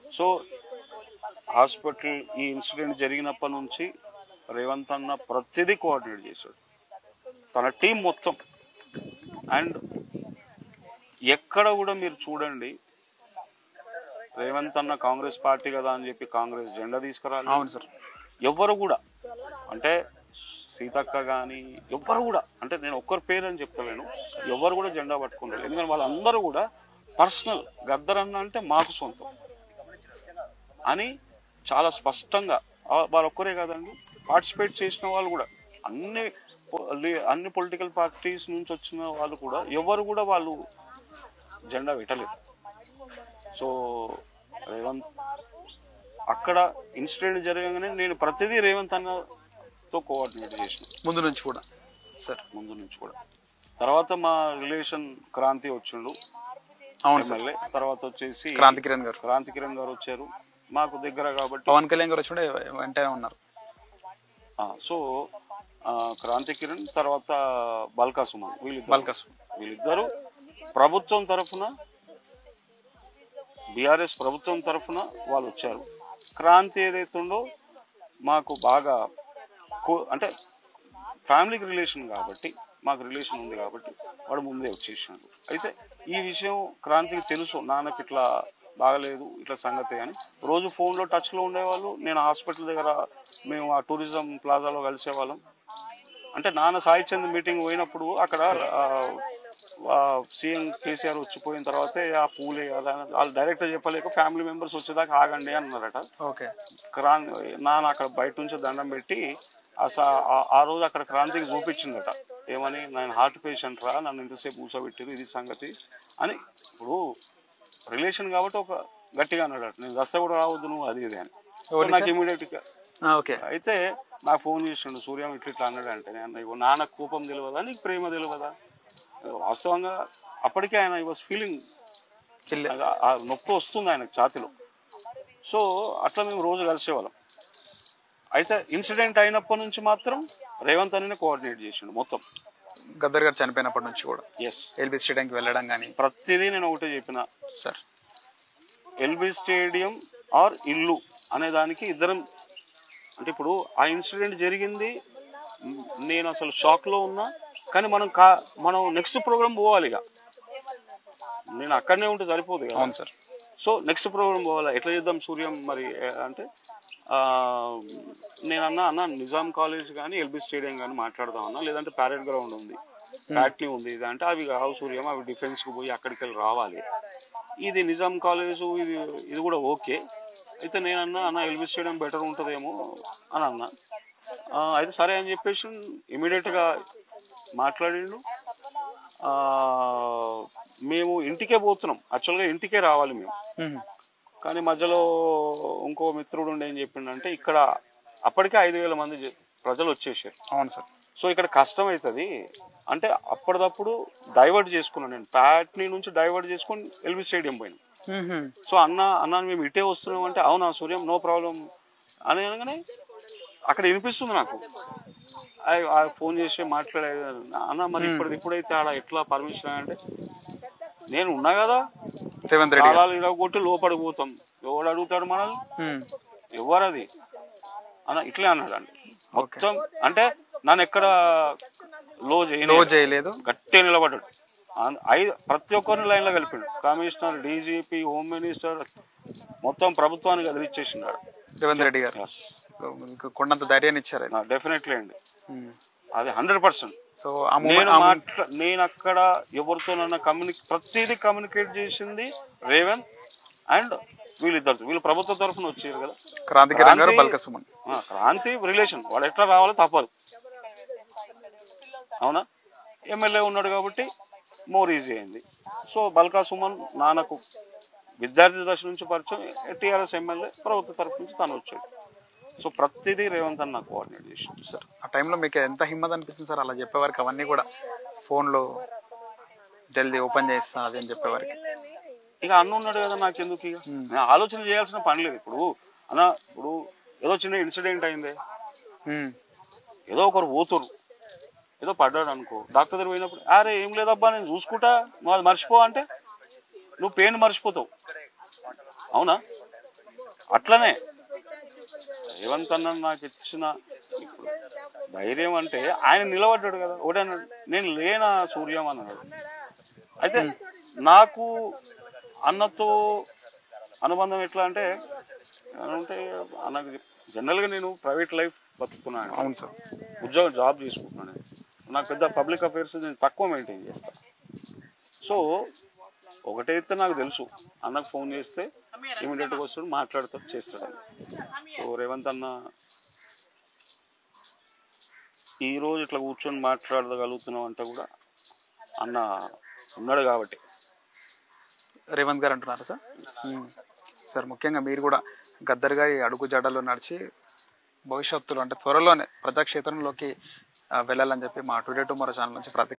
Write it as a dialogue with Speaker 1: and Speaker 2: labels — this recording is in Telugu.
Speaker 1: సో హాస్పిటల్ ఈ ఇన్సిడెంట్ జరిగినప్పటి నుంచి రేవంత్ అన్న ప్రతిదీ కోఆర్డినేట్ చేశాడు తన టీం మొత్తం అండ్ ఎక్కడ కూడా మీరు చూడండి రేవంత్ అన్న కాంగ్రెస్ పార్టీ కదా అని చెప్పి కాంగ్రెస్ జెండా తీసుకురాలి
Speaker 2: అవును సార్
Speaker 1: ఎవ్వరు కూడా అంటే సీతక్క కానీ ఎవ్వరు కూడా అంటే నేను ఒక్కరి పేరు అని చెప్తలేను ఎవ్వరు కూడా జెండా పట్టుకుంటారు ఎందుకంటే వాళ్ళందరూ కూడా పర్సనల్ గద్దరన్న అంటే మాకు సొంతం అని చాలా స్పష్టంగా ఆ- వాళ్ళు ఒక్కరే కాదండి పార్టిసిపేట్ చేసిన వాళ్ళు కూడా అన్ని పొ- లే- అన్ని పొలిటికల్ పార్టీస్ నుంచి వచ్చిన వాళ్ళు కూడా ఎవరు కూడా వాళ్ళు జెండా పెట్టలేదు సో రేవంత్ అక్కడ ఇన్సిడెంట్ జరగగానే నేను ప్రతిదీ రేవంత్ అన్నతో కోఆర్డినేట్ చేసిన
Speaker 2: ముందు నుంచి కూడా సార్
Speaker 1: ముందు నుంచి కూడా తర్వాత మా రిలేషన్ క్రాంతి వచ్చిండు
Speaker 2: అవును సార్
Speaker 1: ఎమ్మెల్యే తర్వాత వచ్చేసి
Speaker 2: క్రాంతి కిరణ్ గారు
Speaker 1: క్రాంతి కిరణ్ గారు వచ్చారు మాకు దగ్గర కాబట్టి
Speaker 2: పవన్ కళ్యాణ్ గారు వచ్చి కూడా వెంటనే ఉన్నారు
Speaker 1: ఆ, సో ఆ, క్రాంతి కిరణ్ తర్వాత బల్కా సుమన్ వీళ్ళిద్దరు
Speaker 2: బాల్కస్
Speaker 1: వీళ్ళిద్దరు ప్రభుత్వం తరఫున బీఆర్ఎస్ ప్రభుత్వం తరఫున వాళ్ళు వచ్చారు క్రాంతి ఏదైతే ఉందో మాకు బాగా కో- అంటే ఫ్యామిలీకి రిలేషన్ కాబట్టి మాకు రిలేషన్ ఉంది కాబట్టి వాడు ముందే వచ్చేసాడు అయితే ఈ విషయం క్రాంతికి తెలుసు నాన్నకి ఇట్లా బాగలేదు ఇట్లా సంగతి అని రోజు ఫోన్లో టచ్లో ఉండేవాళ్ళు నేను హాస్పిటల్ దగ్గర మేము ఆ టూరిజం ప్లాజాలో కలిసేవాళ్ళం అంటే నాన్న సాయి చంద్ మీటింగ్ పోయినప్పుడు అక్కడ సీఎం కేసీఆర్ వచ్చిపోయిన తర్వాతే ఆ పూలే కదా అని వాళ్ళు డైరెక్ట్ చెప్పలేక ఫ్యామిలీ మెంబర్స్ వచ్చేదాకా ఆగండి అన్నారట
Speaker 2: ఓకే
Speaker 1: క్రాన్ నాన్న అక్కడ బయట నుంచి దండం పెట్టి ఆ సా- ఆ- ఆ రోజు అక్కడ క్రాంతికి చూపించిందట ఏమని నేను హార్ట్ పేషెంట్ రా నన్ను ఇంతసేపు కూర్చోబెట్టారు ఇది సంగతి అని ఇప్పుడు రిలేషన్ కాబట్టి ఒక గట్టిగా అన్నాడు నేను దస్త కూడా రావద్దు నువ్వు అది ఇది అని సో
Speaker 2: ఎవరు
Speaker 1: నాకు
Speaker 2: సార్?
Speaker 1: ఇమీడియట్ గా
Speaker 2: ఆ, ఓకే
Speaker 1: అయితే నాకు ఫోన్ చేసిండు సూర్యం ఇట్లా ఇట్లా అన్నాడు అంటే నేను ఇగో నాన్న కోపం తెలియదా నీకు ప్రేమ తెలియదా వాస్తవంగా అప్పటికే ఆయన ఐ వాస్ ఫీలింగ్
Speaker 2: పిల్ల
Speaker 1: ఆ నొప్పి వస్తుంది ఆయనకు ఛాతిలో సో అట్లా మేము రోజు కలిసేవాళ్ళం అయితే ఇన్సిడెంట్ అయినప్పటి నుంచి మాత్రం రేవంత్ అనే కోఆర్డినేట్ చేసిండు మొత్తం
Speaker 2: గద్దర్ గారు చనిపోయినప్పటి నుంచి కూడా
Speaker 1: ఎస్
Speaker 2: ఎల్బీ స్టేడియంకి వెళ్ళడం కానీ
Speaker 1: ప్రతిదీ నేను ఒకటే చెప్పిన
Speaker 2: సార్
Speaker 1: ఎల్బీ స్టేడియం ఆర్ ఇల్లు అనే దానికి ఇద్దరం అంటే ఇప్పుడు ఆ ఇన్సిడెంట్ జరిగింది మ్, నేను అసలు షాక్ లో ఉన్నా కానీ మనం కా మనం నెక్స్ట్ ప్రోగ్రామ్ పోవాలి ఇక నేను అక్కడనే ఉంటే సరిపోదు కదా
Speaker 2: అవును సార్
Speaker 1: సో నెక్స్ట్ ప్రోగ్రామ్ పోవాలి ఎట్లా చేద్దాం సూర్యం మరి ఏ, అంటే ఆ, నేను అన్నా అన్న నిజాం కాలేజ్ కానీ ఎల్బీ స్టేడియం కానీ మాట్లాడదాం అన్నా లేదంటే ప్యారెడ్ గ్రౌండ్ ఉంది ప్యాట్నీ ఉంది ఇది అంటే అవి కావు సూర్యం అవి డిఫెన్స్ కు పోయి అక్కడికి వెళ్ళి రావాలి ఇది నిజాం కాలేజ్ ఇది ఇది కూడా ఓకే అయితే నేను అన్నా అన్న ఎల్బీ స్టేడియం బెటర్ ఉంటుందేమో అని అన్నా ఆ, అయితే సరే అని చెప్పేసి ఇమీడియట్ గా మాట్లాడిండు ఆ, మేము ఇంటికే పోతున్నాం యాక్చువల్గా ఇంటికే రావాలి మేము
Speaker 2: మ్మ్.
Speaker 1: కానీ మధ్యలో ఇంకో మిత్రుడు ఉండి ఏం చెప్పిండంటే ఇక్కడ అప్పటికే ఐదు వేల మంది జ- ప్రజలు వచ్చేసారు
Speaker 2: అవును సార్
Speaker 1: సో ఇక్కడ కష్టం అవుతుంది అంటే అప్పటిదప్పుడు డైవర్ట్ చేసుకున్నాను నేను ప్యాట్నీ నుంచి డైవర్ట్ చేసుకొని ఎల్బీ స్టేడియం పోయినా
Speaker 2: మ్మ్.
Speaker 1: సో అన్న అన్న మేము ఇటే వస్తున్నాం అంటే అవునా సూర్యం నో ప్రాబ్లం అని అనగానే అక్కడ వినిపిస్తుంది నాకు ఆ- ఆ ఫోన్ చేసి మాట్లాడే అన్న మరి ఇప్పుడు ఇప్పుడైతే ఆడ ఎట్లా పర్మిషన్ అంటే నేను ఉన్నా కదా
Speaker 2: రేవంత్ రెడ్డి గారు
Speaker 1: తాళాలు ఇలా కొట్టి లోపలికి పోతాం ఎవడు అడుగుతాడు మనల్ని
Speaker 2: మ్మ్.
Speaker 1: ఎవరది అన్న ఇట్లే అన్నాడు అండి మొత్తం అంటే నన్ను ఎక్కడ లో
Speaker 2: లో
Speaker 1: చేయలేదు
Speaker 2: చేయలేదు
Speaker 1: గట్టిగా నిలబడ్డాడు ఆ- ఐదు ప్రతి ఒక్కరిని లైన్ లో కలిపాడు కమిషనర్ డీజీపీ హోమ్ మినిస్టర్ మొత్తం ప్రభుత్వానికి ఎదిరిచ్చేసినాడు
Speaker 2: రేవంత్ రెడ్డి గారు మీకు కొండంత ధైర్యాన్ని ఇచ్చారు ఆయన.
Speaker 1: డెఫినెట్లీ అండి
Speaker 2: మ్మ్.
Speaker 1: అది హండ్రెడ్ పర్సెంట్
Speaker 2: సో ఆ
Speaker 1: నేను
Speaker 2: మూమెంట్
Speaker 1: మాట్లా నేను అక్కడ ఎవరితోనన్నా కమ్యూనిక్ ప్రతిదీ కమ్యూనికేట్ చేసింది రేవంత్ అండ్ వీళ్ళిద్దరు వీళ్ళు ప్రభుత్వ తరఫున వచ్చారు కదా
Speaker 2: క్రాంతి కిరణ్ గారు
Speaker 1: క్రాంతి-
Speaker 2: బల్క సుమన్
Speaker 1: ఆ, క్రాంతి రిలేషన్ వాడు ఎట్లా రావాలో తప్పదు అవునా ఎమ్మెల్యే ఉన్నాడు కాబట్టి మోర్ ఈజీ అయింది సో బల్కా సుమన్ నాన్నకు విద్యార్థి దశ నుంచి పరిచయం టీఆర్ఎస్ ఎమ్మెల్యే ప్రభుత్వ తరఫు నుంచి తను వచ్చాడు సో ప్రతిదీ రేవంత్ అన్న కోఆర్డినేట్ చేసిండు
Speaker 2: సార్ ఆ టైంలో మీకు ఎంత హిమ్మత్ అనిపిస్తుంది సార్ అలా చెప్పేవారికి అవన్నీ కూడా ఫోన్లో జల్దీ ఓపెన్ చేస్తా అది అని చెప్పేవారికి
Speaker 1: ఇక అన్న ఉన్నాడు కదా నాకు ఎందుకు ఇక నేను ఆలోచన చేయాల్సిన పని లేదు ఇప్పుడు అన్న ఇప్పుడు ఏదో చిన్న ఇన్సిడెంట్ అయింది
Speaker 2: మ్మ్.
Speaker 1: ఏదో ఒకరు పోతురు ఏదో పడ్డాడు అనుకో డాక్టర్ దగ్గర పోయినప్పుడు అరే ఏం లేదబ్బా నేను చూసుకుంటా నువ్వు అది మర్చిపో అంటే నువ్వు పెయిన్ మర్చిపోతావు అవునా అట్లనే రేవంత్ అన్న నాకు ఇచ్చిన ఇప్పుడు ధైర్యం అంటే ఆయన నిలబడ్డాడు కదా ఒకటే అన్నాడు నేను లేనా సూర్యం అన్నాడు అయితే నాకు అన్నతో అనుబంధం ఎట్లా అంటే అంటే నాకు జనరల్గా నేను ప్రైవేట్ లైఫ్ బతుకుతున్నాను
Speaker 2: అవును సార్
Speaker 1: ఉద్యోగం జాబ్ చేసుకుంటున్నాను నాకు పెద్ద పబ్లిక్ అఫైర్స్ నేను తక్కువ మెయింటైన్ చేస్తాను సో ఒకటైతే నాకు తెలుసు అన్నకు ఫోన్ చేస్తే ఇమీడియట్గా వస్తాడు మాట్లాడతాడు చేస్తాడు అని. సో రేవంత్ అన్న ఈ రోజు ఇట్లా కూర్చొని మాట్లాడగలుగుతున్నాం అంటే కూడా అన్న ఉన్నాడు కాబట్టి
Speaker 2: రేవంత్ గారు అంటున్నారు సార్ ఉమ్. సార్ ముఖ్యంగా మీరు కూడా గద్దర్ గారి అడుగు జాడలో నడిచి భవిష్యత్తులో అంటే త్వరలోనే ప్రజాక్షేత్రంలోకి ఆ, వెళ్ళాలని చెప్పి మా టుడే టుమారో ఛానల్ నుంచి ప్రతి